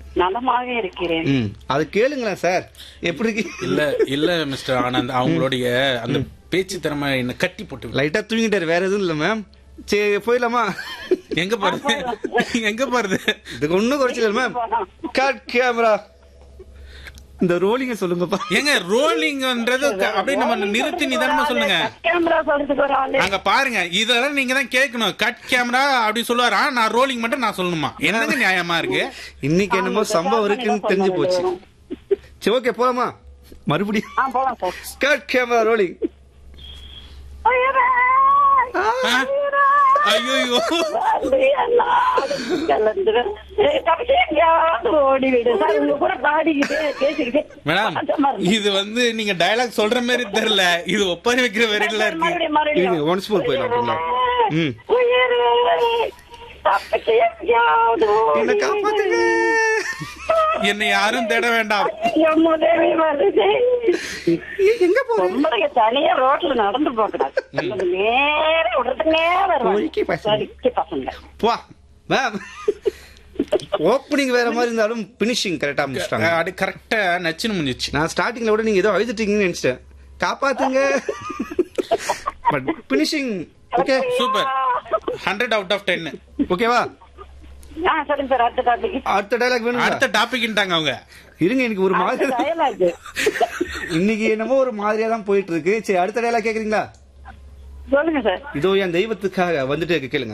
நலமாக இருக்கிறேன் ம் அது கேளுங்களேன் சார் எப்படி இருக்கு? இல்ல இல்ல மிஸ்டர் ஆனந்த் அவங்களுடைய அந்த பேச்சு திறமை என்ன கட்டி போட்டு லைட்டா தூங்கிட்டாரு வேற எதுவும் இல்ல மேம் சரி போயிடலாமா எங்க போறது எங்க போறது இதுக்கு ஒண்ணும் குறைச்சல மேம் கட் கேமரா இந்த ரோலிங்க சொல்லுங்கப்பா ஏங்க ரோலிங்ன்றது க- அப்படியே நம்ம நிறுத்தி நிதானமா சொல்லுங்க கேமரா சொல்றதுக்கு ஒரு ஆளு அங்க பாருங்க இதெல்லாம் நீங்க தான் கேட்கணும் கட் கேமரா அப்படி சொல்லுவாரா நான் ரோலிங் மட்டும் நான் சொல்லணுமா என்னங்க நியாயமா இருக்கு இன்னைக்கு என்னமோ சம்பவம் இருக்குன்னு தெரிஞ்சு போச்சு சரி ஓகே போலாமா மறுபடியும் ஆ போலாம் சார் கட் கேமரா ரோலிங் உயிரே, உயிரே, ஐயோ வாழ்வு எல்லாம் கலந்து. ஏய், தம்பி, எங்கேயாவது ஓடிவிடு சார் உங்க கூட பாடிக்கிட்டு பேசிக்கிட்டு மேடம் சத்தமா இருக்கு. இது வந்து நீங்க டயலாக் சொல்ற மாதிரி தெரியல இது ஒப்பாரி வைக்கிற வரையில இருக்கு மறுபடியும், மறுபடியும். இருங்க, once more போயிடலாம், போயிடலாம். ம். உயிரே, தப்பிச்சு எங்கேயாவது என்ன ஓடிவிடு. காப்பாத்துங்க என்னை யாரும் தேட வேண்டாம் என் உதவி வருது. ஏ, எங்க போறோம் பொம்பளைங்க தனியா ரோட்ல நடந்து போகக்கூடாது கொஞ்சம் நேரா விடுறதுக்கு நேரம் பொறுக்கி பசங்க. பொறுக்கி பசங்க போ மேம் ஓப்பனிங் வேற மாதிரி இருந்தாலும் பினிஷிங் கரெக்டா முடிச்சிட்டாங்க அது கரெக்டா நச்சுன்னு முடிஞ்சிச்சு நான் ஸ்டார்டிங்ல விட நீங்க ஏதோ அழுதுட்டீங்கன்னு நினைச்சிட்டேன் காப்பாத்துங்க but finishing okay super hundred out of ten ஓகேவா ஆ சரிங்க சார் அடுத்த டாபிக் அடுத்த டைலாக் வேணும் அடுத்த டாபிக்ன்ட்டாங்க அவங்க இருங்க எனக்கு ஒரு மாதிரி டயலாக் இன்னைக்கு என்னமோ ஒரு மாதிரியா தான் போயிட்டு இருக்கு சரி அடுத்த டைலாக் கேக்குறீங்களா சொல்லுங்க சார் இதோ என் தெய்வத்துக்காக வந்துட்டு இருக்கு கேளுங்க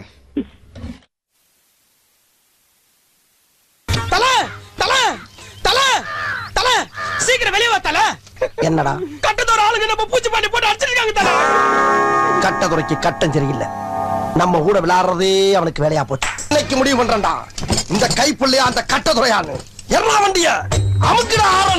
தல தல தல தல சீக்கிரம் வெளிய வா தல என்னடா கட்டத்தோட ஆளுங்க நம்ம பூச்சி பண்ணி போட்டு அடிச்சிருக்காங்க தல கட்டதுரைக்கு கட்டம் சரியில்லை நம்ம கூட விளையாடுறதே அவனுக்கு வேலையா போச்சு இன்னைக்கு முடிவு பண்றேன்டா இந்த கைப்புள்ளையா அந்த கட்டதுரையான்னு எல்லா வண்டிய அமுக்குடா ஆவன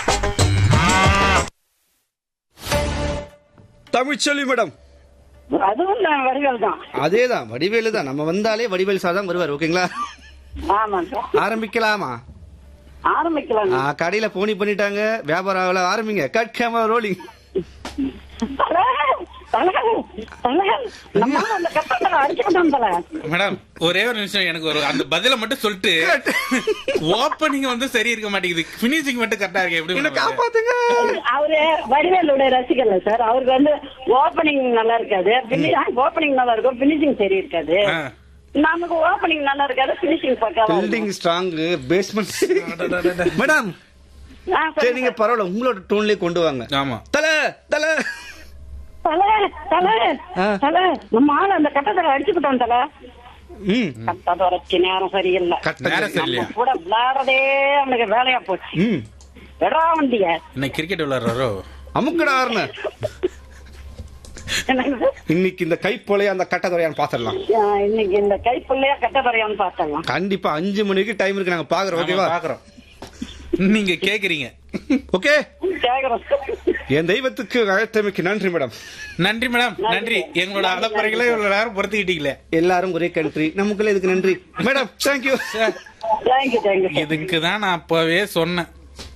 தமிழ்ச்செல்வி மேடம் அதுவும் நான் வரிகள் தான் அதேதான் வடிவேலு தான் நம்ம வந்தாலே வடிவேலு சார் தான் வருவார் ஓகேங்களா ஆமாங்க சார் ஆரம்பிக்கலாமா ஆரம்பிக்கலாம் ஆ, கடையில போனி பண்ணிட்டாங்க வியாபாரம் ஆகல. ஆரம்பிங்க கட் கேமரா ரோலிங் தல, தல, தல, நம்ம அந்த கட்டத்துல அடிச்சுக்கிட்டோம் தல மேடம் ஒரே ஒரு நிமிஷம் எனக்கு ஒரு அந்த பதில மட்டும் சொல்லிட்டு ஓப்பனிங் வந்து சரி இருக்க மாட்டேங்குது பினிஷிங் மட்டும் கரெக்டா இருக்கு எப்படி என்ன மேடம் அது? காப்பாத்துங்க அவரு வடிவேலுடைய ரசிகர் சார் அவருக்கு வந்து ஓப்பனிங் நல்லா இருக்காது ஓப்பனிங் நல்லா இருக்கும் பினிஷிங் சரி இருக்காது ஆ. நமக்கு ஓப்பனிங் நல்லா இருக்காது பினிஷிங் பக்கம் பில்டிங் ஸ்ட்ராங் பேஸ்மெண்ட் மேடம் சரி நீங்க பரவாயில்ல உங்களோட டோன்லயே கொண்டு வாங்க ஆமா தல தல தல தல ஆ. தல நம்ம ஆளு அந்த கட்டத்துல அடிச்சுக்கிட்டோம் தல ம் கட்டத்தை வரைக்கும் நேரம் சரியில்லை கட்ட நேரம் சரியில்லையா நம்ம கூட விளையாடுறதே அவனுக்கு வேலையா போச்சு ம் விடா வண்டிய இன்னைக்கு கிரிக்கெட் விளையாடுறாரோ அமுக்கடா ஆறுன என்னங்க சார்? இன்னைக்கு இந்த கை போலே அந்த கட்ட துறையான்னு பாத்திரலாம் ஆ, இன்னைக்கு இந்த கைப்புள்ளையா கட்ட தரையான்னு பார்த்தலாம் கண்டிப்பா அஞ்சு மணிக்கு டைம் இருக்கு நாங்க பாக்குறோம் ஓகேவா ஆமா, பாக்குறோம் நீங்க கேக்குறீங்க ஓகே கேக்குறோம் என் தெய்வத்துக்கு அழைத்தமைக்கு நன்றி மேடம் நன்றி மேடம் நன்றி எங்களோட அலப்பறைகளை இவ்வளவு நேரம் பொறுத்துக்கிட்டீங்களே எல்லாரும் ஒரே கண்ட்ரி நமக்குள்ள இதுக்கு நன்றி மேடம் தேங்க்யூ தேங்க்யூ தேங்க்யூ இதுக்கு தான் நான் அப்பவே சொன்னேன்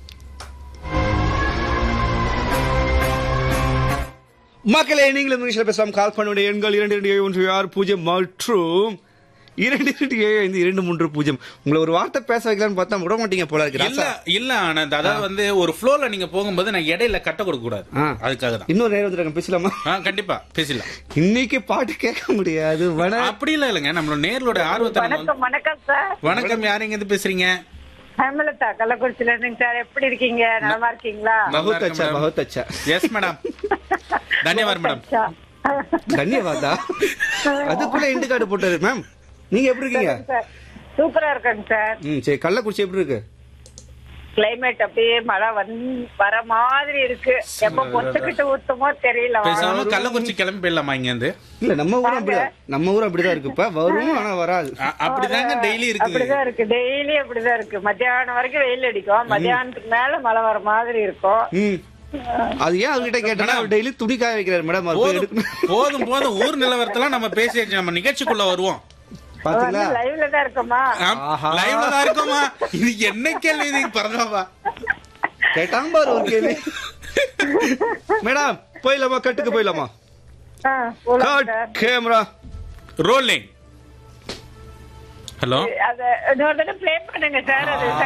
மக்களே நீங்களும் இங்கிலீஷ்ல பேசலாம் கால் பண்ணுடைய எண்கள் இரண்டு இரண்டு ஏழு ஒன்று ஆறு பூஜ்ஜியம் மற்றும் இரண்டு இரண்டு ஏழு ஐந்து இரண்டு மூன்று பூஜ்ஜியம் உங்களை ஒரு வார்த்தை பேச வைக்கலாம்னு பார்த்தா விட மாட்டீங்க போல இருக்கு இல்ல ராசா. இல்ல ஆனந்த் அதாவது வந்து ஒரு ஃப்ளோல நீங்க போகும்போது நான் இடையில கட்ட கொடுக்க கூடாது ஆ. அதுக்காக தான் இன்னொரு நேரம் வந்துருங்க பேசலாமா ஆ, கண்டிப்பா பேசலாம் இன்னைக்கு பாட்டு கேட்க முடியாது வன அப்படி இல்ல இல்லங்க நம்மளோட நேர்களோட ஆர்வத்தை நம்ம வந்து- வணக்கம் வணக்கம் சார் வணக்கம் யாருங்க இருந்து பேசுறீங்க ஹேமலதா கள்ளக்குறிச்சியில இருந்துங்க சார் எப்படி இருக்கீங்க நலமா இருக்கீங்களா பகுத் அச்சா பகுத் அச்சா எஸ் மேடம் தன்யவாத் மேடம் அச்சா. தன்யவாதா அதுக்குள்ள இண்டு கார்டு போட்டாரு மேம் நீங்க எப்படி இருக்கீங்க சார் சூப்பரா இருக்குங்க சார் ம் சரி கள்ளக்குறிச்சி எப்படி இருக்கு கிளைமேட் அப்படியே மழை வந்து வர மாதிரி இருக்கு எப்ப பொத்துக்கிட்டு ஊத்துமோ தெரியல பேசாம கள்ளக்குறிச்சி கிளம்பி போயிடலாமா இங்க இருந்து இல்ல நம்ம ஊரும் அப்படிதான் நம்ம ஊரும் அப்படிதான் இருக்குப்பா வரும் ஆனா வராது அ- அப்படிதாங்க டெய்லி இருக்குது அப்படிதான் இருக்கு டெய்லி அப்படிதான் இருக்கு மத்தியானம் வரைக்கும் வெயில் அடிக்கும் மத்தியானத்துக்கு மேல மழை வர மாதிரி இருக்கும் ம் அது ஏன் அவர்கிட்ட கேட்டா அவர் டெய்லி துணி காய வைக்கிறாரு மேடம் அவர் போய் போதும் எடுக்கணும் போதும் போதும் ஊர் நிலவரத்தெல்லாம் நம்ம பேசியாச்சு நம்ம நிகழ்ச்சிக்குள்ள வருவோம் பாத்தீங்களா லைவ்ல தான் இருக்கோமா ஆஹா. லைவ்ல தான் இருக்கோமா இது என்ன கேள்வி இது பரவாயில்ல கேட்டாங்க பாரு ஒரு கேள்வி மேடம் போயிடலாமா கட்டுக்கு போயிடலாமா ஆ, போலாம் cut sir. Camera rolling hello அத இன்னொரு தடவை ப்ளே பண்ணுங்க சார் அது